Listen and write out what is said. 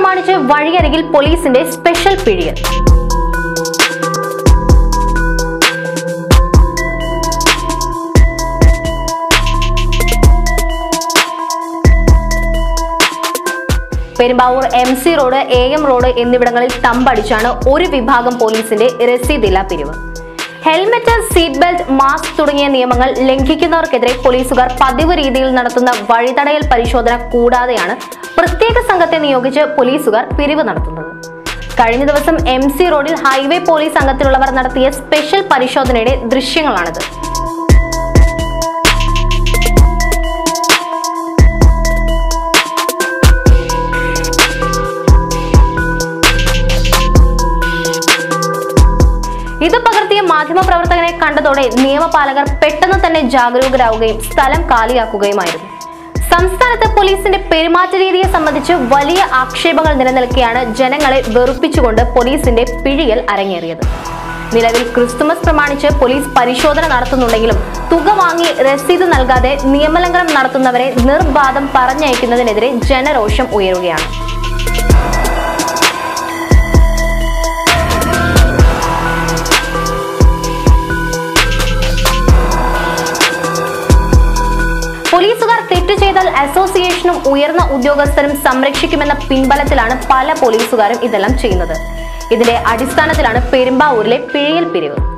പ്രമാണിച്ച് വഴിയരികിൽ പോലീസിന്റെ സ്പെഷ്യൽ പിഴിയൽ Perumbavoor M C road A M road എന്നിവിടങ്ങളിൽ തമ്പടിച്ചാണ് ഒരു വിഭാഗം പോലീസിന്റെ രസീതില്ല പിരിവ് ഹെൽമറ്റ് സീറ്റ് ബെൽറ്റ് മാസ്ക് തുടങ്ങിയ നിയമങ്ങൾ ലംഘിക്കുന്നവർക്കെതിരെ പോലീസുകാർ പതിവ് രീതിയിൽ നടത്തുന്ന വഴിതടയൽ പരിശോധന കൂടാതെയാണ് പ്രത്യേക സംഘത്തെ നിയോഗിച്ച് പോലീസുകാർ പിരിവ് നടത്തുന്നത് കഴിഞ്ഞ ദിവസം എം സി റോഡിൽ ഹൈവേ പോലീസ് സംഘത്തിലുള്ളവർ നടത്തിയ സ്പെഷ്യൽ പരിശോധനയുടെ ദൃശ്യങ്ങളാണിത് ഇത് പകർത്തിയ മാധ്യമപ്രവർത്തകനെ കണ്ടതോടെ നിയമപാലകർ പെട്ടെന്ന് തന്നെ ജാഗരൂകരാവുകയും സ്ഥലം കാലിയാക്കുകയുമായിരുന്നു സംസ്ഥാനത്ത് പോലീസിന്റെ പെരുമാറ്റ രീതിയെ സംബന്ധിച്ച് വലിയ ആക്ഷേപങ്ങൾ നിലനിൽക്കെയാണ് ജനങ്ങളെ വെറുപ്പിച്ചുകൊണ്ട് പോലീസിന്റെ പിഴിയൽ അരങ്ങേറിയത് നിലവിൽ ക്രിസ്തുമസ് പ്രമാണിച്ച് പോലീസ് പരിശോധന നടത്തുന്നുണ്ടെങ്കിലും തുക വാങ്ങി രസീത് നൽകാതെ നിയമലംഘനം നടത്തുന്നവരെ നിർബാധം പറഞ്ഞയക്കുന്നതിനെതിരെ ജനരോഷം ഉയരുകയാണ് പോലീസുകാർ തെറ്റ് ചെയ്താൽ അസോസിയേഷനും ഉയർന്ന ഉദ്യോഗസ്ഥരും സംരക്ഷിക്കുമെന്ന പിൻബലത്തിലാണ് പല പോലീസുകാരും ഇതെല്ലാം ചെയ്യുന്നത് ഇതിന്റെ അടിസ്ഥാനത്തിലാണ് പെരുമ്പാവൂരിലെ പിഴയൽ പിരിവ്